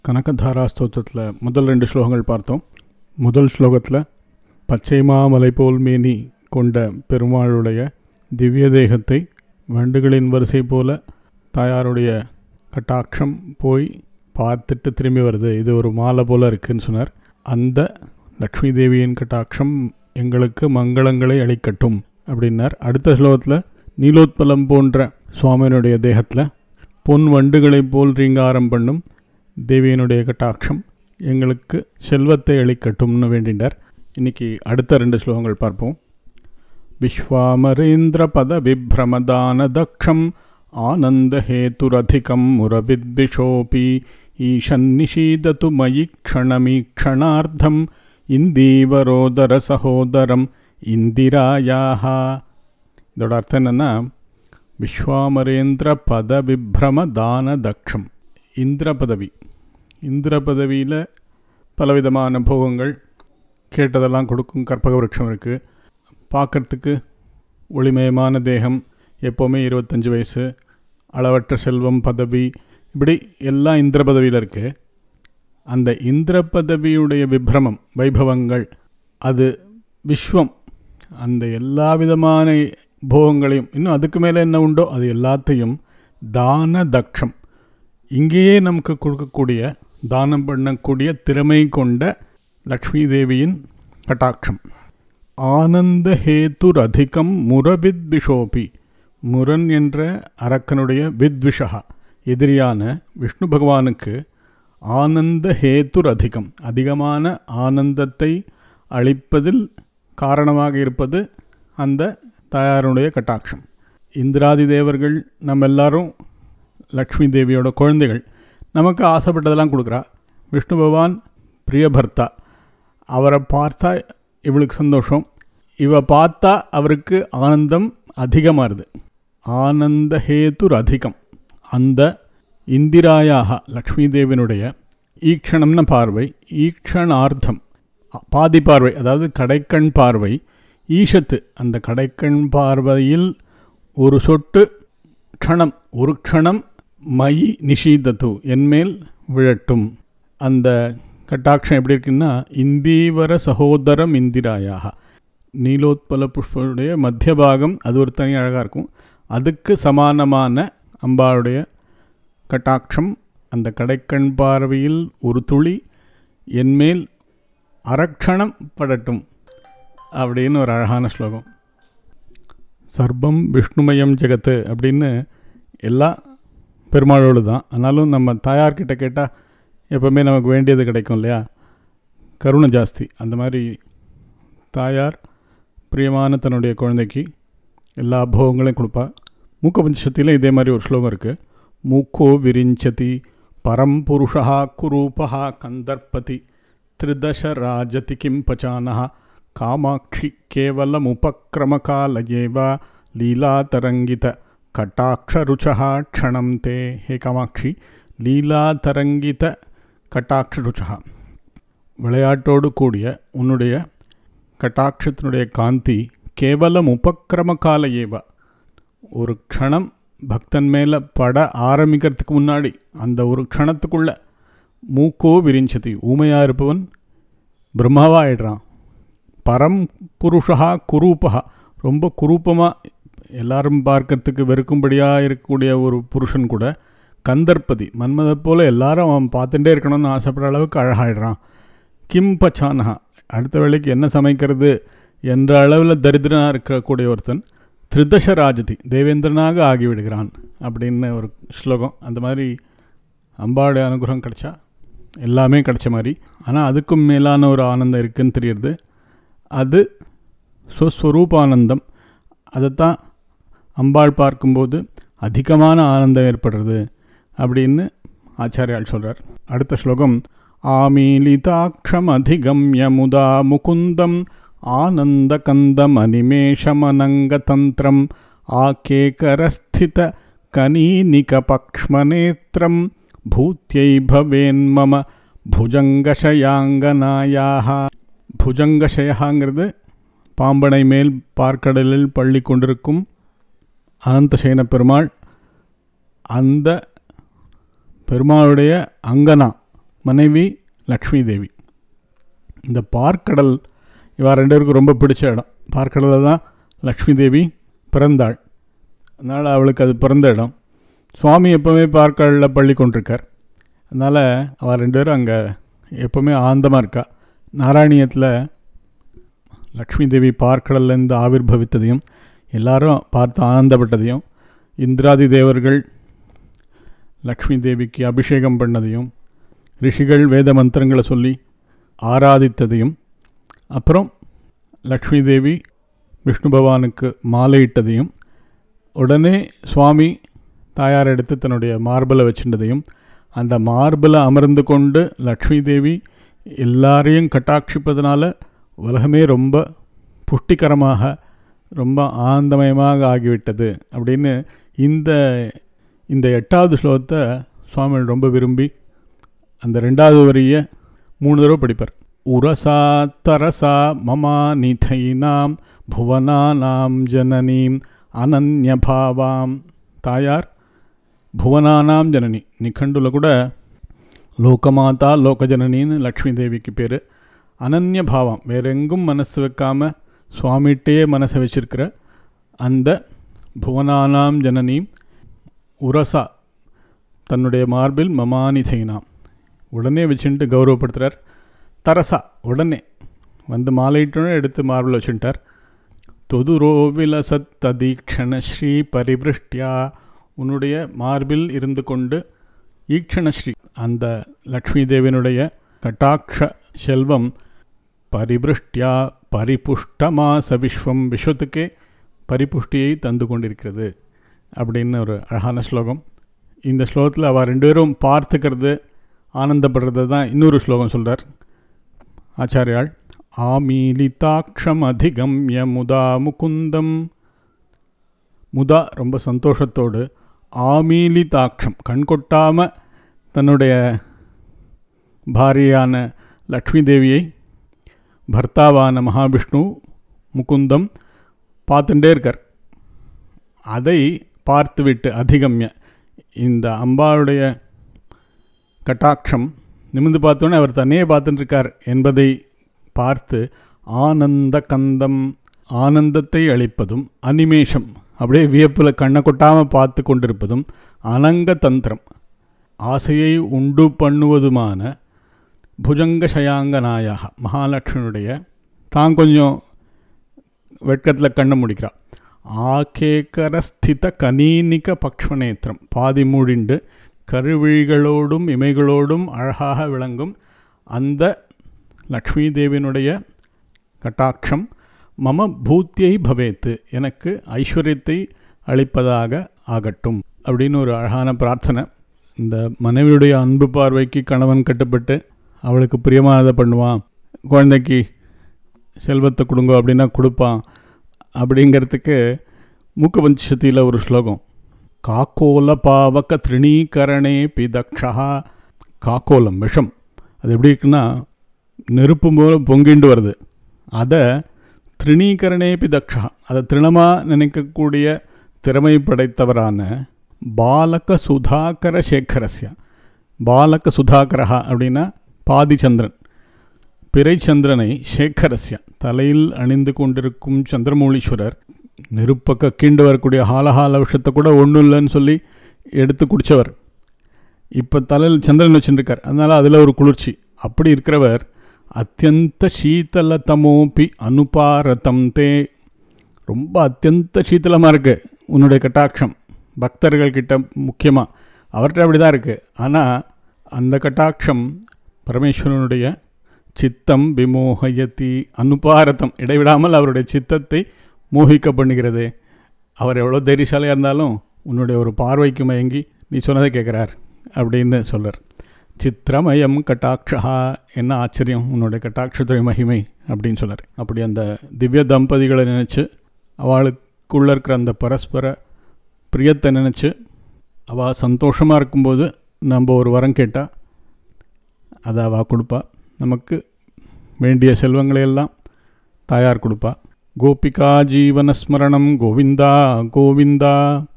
கனகதாரா ஸ்தோத்திரத்தில் முதல் ரெண்டு ஸ்லோகங்கள் பார்த்தோம் முதல் ஸ்லோகத்தில் பச்சை மாமலை போல் மேனி கொண்ட பெருமாளுடைய திவ்ய தேகத்தை வண்டுகளின் வரிசை போல தாயாருடைய கட்டாட்சம் போய் பார்த்துட்டு திரும்பி வருது இது ஒரு மாலை போல் இருக்குன்னு சொன்னார் அந்த லக்ஷ்மி தேவியின் கட்டாட்சம் எங்களுக்கு மங்களங்களை அளிக்கட்டும் அப்படின்னார் அடுத்த ஸ்லோகத்தில் நீலோத்பலம் போன்ற சுவாமியினுடைய தேகத்தில் பொன் வண்டுகளைப் போல் ரீங்காரம் பண்ணும் தேவியனுடைய கட்டாட்சம் எங்களுக்கு செல்வத்தை அளிக்கட்டும்னு வேண்டினார் இன்னைக்கு அடுத்த ரெண்டு ஸ்லோகங்கள் பார்ப்போம் விஸ்வாமரேந்திர பத விப்ரமதான தக்ஷம் ஆனந்தஹேதுரதிகம் முரவித்விஷோபி ஈஷன்னிஷீதது மயி க்ஷணமீக்ஷணார்த்தம் இந்தீவரோதர சகோதரம் இந்திராயாக இதோட அர்த்தம் என்னென்னா விஸ்வாமரேந்திர பத விப்ரம தான தக்ஷம் இந்திர பதவி இந்திர பதவியில் பலவிதமான போகங்கள் கேட்டதெல்லாம் கொடுக்கும் கற்பக விருட்சம் இருக்குது பார்க்குறதுக்கு ஒளிமயமான தேகம் எப்போவுமே இருபத்தஞ்சி வயசு அளவற்ற செல்வம் பதவி இப்படி எல்லாம் இந்திர பதவியில் இருக்குது அந்த இந்திர பதவியுடைய விப்ரமம் வைபவங்கள் அது விஸ்வம் அந்த எல்லா விதமான போகங்களையும் இன்னும் அதுக்கு மேலே என்ன உண்டோ அது எல்லாத்தையும் தான தக்ஷம் இங்கேயே நமக்கு கொடுக்கக்கூடிய தானம் பண்ணக்கூடிய திறமை கொண்ட லக்ஷ்மி தேவியின் கட்டாட்சம் ஆனந்த ஹேத்துர் அதிகம் முரவித்விஷோபி முரன் என்ற அரக்கனுடைய வித்விஷா எதிரியான விஷ்ணு பகவானுக்கு ஆனந்த ஹேத்துர் அதிகம் அதிகமான ஆனந்தத்தை அளிப்பதில் காரணமாக இருப்பது அந்த தாயாருடைய கட்டாட்சம் இந்திராதி தேவர்கள் நம்ம எல்லாரும் லக்ஷ்மி தேவியோட குழந்தைகள் நமக்கு ஆசைப்பட்டதெல்லாம் கொடுக்குறா விஷ்ணு பகவான் பிரியபர்த்தா அவரை பார்த்தா இவளுக்கு சந்தோஷம் இவ பார்த்தா அவருக்கு ஆனந்தம் அதிகமாகுது ஆனந்த ஹேத்துர் அதிகம் அந்த இந்திராயாக லக்ஷ்மி தேவினுடைய ஈக்ஷணம்ன பார்வை ஈக்ஷணார்த்தம் பாதி பார்வை அதாவது கடைக்கண் பார்வை ஈஷத்து அந்த கடைக்கண் பார்வையில் ஒரு சொட்டு க்ஷணம் ஒரு க்ஷணம் மயி நிஷீதத்து என்மேல் விழட்டும் அந்த கட்டாட்சம் எப்படி இருக்குன்னா இந்தீவர சகோதரம் இந்திராயாக நீலோத்பல புஷ்பனுடைய மத்திய பாகம் அது ஒரு தனி அழகாக இருக்கும் அதுக்கு சமானமான அம்பாளுடைய கட்டாட்சம் அந்த கடைக்கண் பார்வையில் ஒரு துளி என்மேல் அரக்ஷணம் படட்டும் அப்படின்னு ஒரு அழகான ஸ்லோகம் சர்பம் விஷ்ணுமயம் ஜெகத்து அப்படின்னு எல்லா பெருமாளோடு தான் ஆனாலும் நம்ம தாயார்கிட்ட கேட்டால் எப்போவுமே நமக்கு வேண்டியது கிடைக்கும் இல்லையா கருணை ஜாஸ்தி அந்த மாதிரி தாயார் பிரியமான தன்னுடைய குழந்தைக்கு எல்லா போகங்களையும் கொடுப்பா மூக்க பஞ்சசத்தியில் இதே மாதிரி ஒரு ஸ்லோகம் இருக்குது மூக்கோ விரிஞ்சதி பரம்புருஷா குரூபா கந்தர்பதி திரிதச ராஜதி கிம் பச்சானஹா காமாட்சி கேவலமுபக்ரமகாலயேவ லீலாதரங்கித கட்டாட்சருச்சா க்ஷணம் தே ஹே காமாட்சி லீலாதரங்கித கட்டாட்சருச்சா விளையாட்டோடு கூடிய உன்னுடைய கட்டாட்சத்தினுடைய காந்தி கேவலம் உபக்கிரம கால ஏவ ஒரு க்ஷணம் பக்தன் மேலே பட ஆரம்பிக்கிறதுக்கு முன்னாடி அந்த ஒரு க்ஷணத்துக்குள்ள மூக்கோ விரிஞ்சதி ஊமையாக இருப்பவன் பிரம்மாவாக ஆயிடுறான் பரம் புருஷா குரூபா ரொம்ப குரூப்பமாக எல்லாரும் பார்க்கறதுக்கு வெறுக்கும்படியாக இருக்கக்கூடிய ஒரு புருஷன் கூட கந்தர்பதி மன்மதை போல் எல்லாரும் அவன் பார்த்துட்டே இருக்கணும்னு ஆசைப்படுற அளவுக்கு அழகாயிடுறான் கிம் பச்சானஹா அடுத்த வேளைக்கு என்ன சமைக்கிறது என்ற அளவில் தரித்திரனாக இருக்கக்கூடிய ஒருத்தன் திருதச ராஜதி தேவேந்திரனாக ஆகிவிடுகிறான் அப்படின்னு ஒரு ஸ்லோகம் அந்த மாதிரி அம்பாவுடைய அனுகிரகம் கிடைச்சா எல்லாமே கிடைச்ச மாதிரி ஆனால் அதுக்கும் மேலான ஒரு ஆனந்தம் இருக்குன்னு தெரியுது அது ஸ்வஸ்வரூபானந்தம் அதைத்தான் அம்பாள் பார்க்கும்போது அதிகமான ஆனந்தம் ஏற்படுறது அப்படின்னு ஆச்சாரியால் சொல்கிறார் அடுத்த ஸ்லோகம் ஆமீலிதாட்சமதிகம்ய முதா முகுந்தம் ஆனந்தகந்தமனிமேஷமனங்கதந்திரம் ஆகேகரஸ்தித கனீனிகபக்ஷ்மநேத்திரம் பூத்தியை பவேன்மம புஜங்கஷயாங்கனாயாக புஜங்கஷயாங்கிறது பாம்பனை மேல் பார்க்கடலில் பள்ளி கொண்டிருக்கும் அனந்தசேன பெருமாள் அந்த பெருமாளுடைய அங்கனா மனைவி லக்ஷ்மி தேவி இந்த பார்க்கடல் இவா ரெண்டு பேருக்கும் ரொம்ப பிடிச்ச இடம் பார்க்கடலில் தான் லக்ஷ்மி தேவி பிறந்தாள் அதனால் அவளுக்கு அது பிறந்த இடம் சுவாமி எப்போவுமே பார்க்கடலில் பள்ளி கொண்டிருக்கார் அதனால் அவள் ரெண்டு பேரும் அங்கே எப்போவுமே ஆனந்தமாக இருக்கா நாராயணியத்தில் லக்ஷ்மி தேவி பார்க்கடல்லேருந்து ஆவிர்பவித்ததையும் எல்லாரும் பார்த்து ஆனந்தப்பட்டதையும் இந்திராதி தேவர்கள் லக்ஷ்மி தேவிக்கு அபிஷேகம் பண்ணதையும் ரிஷிகள் வேத மந்திரங்களை சொல்லி ஆராதித்ததையும் அப்புறம் லக்ஷ்மி தேவி விஷ்ணு பகவானுக்கு மாலையிட்டதையும் உடனே சுவாமி தாயார் எடுத்து தன்னுடைய மார்பில் வச்சிருந்ததையும் அந்த மார்பில் அமர்ந்து கொண்டு லக்ஷ்மி தேவி எல்லாரையும் கட்டாட்சிப்பதனால உலகமே ரொம்ப புஷ்டிகரமாக ரொம்ப ஆனந்தமயமாக ஆகிவிட்டது அப்படின்னு இந்த இந்த எட்டாவது ஸ்லோகத்தை சுவாமிகள் ரொம்ப விரும்பி அந்த ரெண்டாவது வரிய மூணு தடவை படிப்பார் உரசா தரசா மமா நிதைனாம் புவனானாம் ஜனனீம் அனன்யபாவாம் தாயார் புவனானாம் ஜனனி நிகண்டுல கூட லோகமாதா லோகஜனனின்னு லக்ஷ்மி தேவிக்கு பேர் அனன்ய பாவம் வேறெங்கும் மனசு வைக்காமல் சுவாமிகிட்டே மனசை வச்சிருக்கிற அந்த புவனானாம் ஜனனீம் உரசா தன்னுடைய மார்பில் மமானி செய்னாம் உடனே வச்சுட்டு கௌரவப்படுத்துகிறார் தரசா உடனே வந்து மாலையிட்டோன்னு எடுத்து மார்பில் வச்சுட்டார் தொதுரோ விலசத்ததீக்ஷண ஸ்ரீ பரிபிருஷ்டியா உன்னுடைய மார்பில் இருந்து கொண்டு ஈக்ஷணஸ்ரீ அந்த லக்ஷ்மி தேவியனுடைய கட்டாட்ச செல்வம் பரிபிருஷ்டியா பரிபுஷ்டமாச விஸ்வம் விஸ்வத்துக்கே பரிபுஷ்டியை தந்து கொண்டிருக்கிறது அப்படின்னு ஒரு அழகான ஸ்லோகம் இந்த ஸ்லோகத்தில் அவள் ரெண்டு பேரும் பார்த்துக்கிறது ஆனந்தப்படுறது தான் இன்னொரு ஸ்லோகம் சொல்கிறார் ஆச்சாரியாள் ஆமீலிதாட்சம் அதிகம்ய முதா முகுந்தம் முதா ரொம்ப சந்தோஷத்தோடு ஆமீலிதாட்சம் கண் கொட்டாமல் தன்னுடைய பாரியான லக்ஷ்மி தேவியை பர்த்தாவான மகாவிஷ்ணு முகுந்தம் பார்த்துட்டே இருக்கார் அதை பார்த்துவிட்டு அதிகம்ய இந்த அம்பாளுடைய கட்டாட்சம் நிமிந்து பார்த்தோன்னே அவர் தன்னையே பார்த்துட்டு இருக்கார் என்பதை பார்த்து ஆனந்த கந்தம் ஆனந்தத்தை அளிப்பதும் அனிமேஷம் அப்படியே வியப்பில் கண்ணை கொட்டாமல் பார்த்து கொண்டிருப்பதும் அனங்க தந்திரம் ஆசையை உண்டு பண்ணுவதுமான புஜங்க சயாங்கநாயாக மகாலட்சுமியுடைய தான் கொஞ்சம் வெட்கத்தில் கண்ணை முடிக்கிறார் ஆகேக்கரஸ்தித கனீனிக பக்ஷ்மநேத்திரம் பாதி மூடிண்டு கருவிழிகளோடும் இமைகளோடும் அழகாக விளங்கும் அந்த லக்ஷ்மி தேவியினுடைய கட்டாட்சம் மம பூத்தியை பவேத்து எனக்கு ஐஸ்வர்யத்தை அளிப்பதாக ஆகட்டும் அப்படின்னு ஒரு அழகான பிரார்த்தனை இந்த மனைவியுடைய அன்பு பார்வைக்கு கணவன் கட்டுப்பட்டு அவளுக்கு பிரியமானதை பண்ணுவான் குழந்தைக்கு செல்வத்தை கொடுங்க அப்படின்னா கொடுப்பான் அப்படிங்கிறதுக்கு மூக்கபஞ்சத்தில் ஒரு ஸ்லோகம் காக்கோல பாவக திருணீகரணே பிதக்ஷா காக்கோலம் விஷம் அது எப்படி இருக்குன்னா நெருப்பு மூலம் பொங்கிண்டு வருது அதை திருணீகரணேபி தக்ஷா அதை திருணமாக நினைக்கக்கூடிய திறமை படைத்தவரான பாலக சுதாகர சேகரஸ்ய பாலக சுதாகரஹா அப்படின்னா பாதிச்சந்திரன் பிறைச்சந்திரனை சேகரஸ்ய தலையில் அணிந்து கொண்டிருக்கும் சந்திரமௌலீஸ்வரர் நெருப்பக்க கீண்டு வரக்கூடிய ஹாலஹால விஷத்தை கூட ஒன்றும் இல்லைன்னு சொல்லி எடுத்து குடித்தவர் இப்போ தலையில் சந்திரன் வச்சுருக்கார் அதனால் அதில் ஒரு குளிர்ச்சி அப்படி இருக்கிறவர் அத்தியந்த சீதலதமோப்பி அனுபாரதம் தே ரொம்ப அத்தியந்த சீத்தலமாக இருக்குது உன்னுடைய கட்டாட்சம் பக்தர்கள் கிட்ட முக்கியமாக அவர்கிட்ட அப்படி தான் இருக்குது ஆனால் அந்த கட்டாட்சம் பரமேஸ்வரனுடைய சித்தம் விமோகயத்தி அனுபாரதம் இடைவிடாமல் அவருடைய சித்தத்தை மோகிக்க பண்ணுகிறது அவர் எவ்வளோ தைரியசாலியாக இருந்தாலும் உன்னுடைய ஒரு பார்வைக்கு மயங்கி நீ சொன்னதை கேட்குறார் அப்படின்னு சொல்கிறார் சித்திரமயம் கட்டாட்சா என்ன ஆச்சரியம் உன்னுடைய கட்டாட்சத்துறை மகிமை அப்படின்னு சொன்னார் அப்படி அந்த திவ்ய தம்பதிகளை நினச்சி அவளுக்குள்ளே இருக்கிற அந்த பரஸ்பர பிரியத்தை நினச்சி அவள் சந்தோஷமாக இருக்கும்போது நம்ம ஒரு வரம் கேட்டால் அதை அவள் கொடுப்பா நமக்கு வேண்டிய செல்வங்களை எல்லாம் தாயார் கொடுப்பா கோபிகா ஜீவனஸ்மரணம் கோவிந்தா கோவிந்தா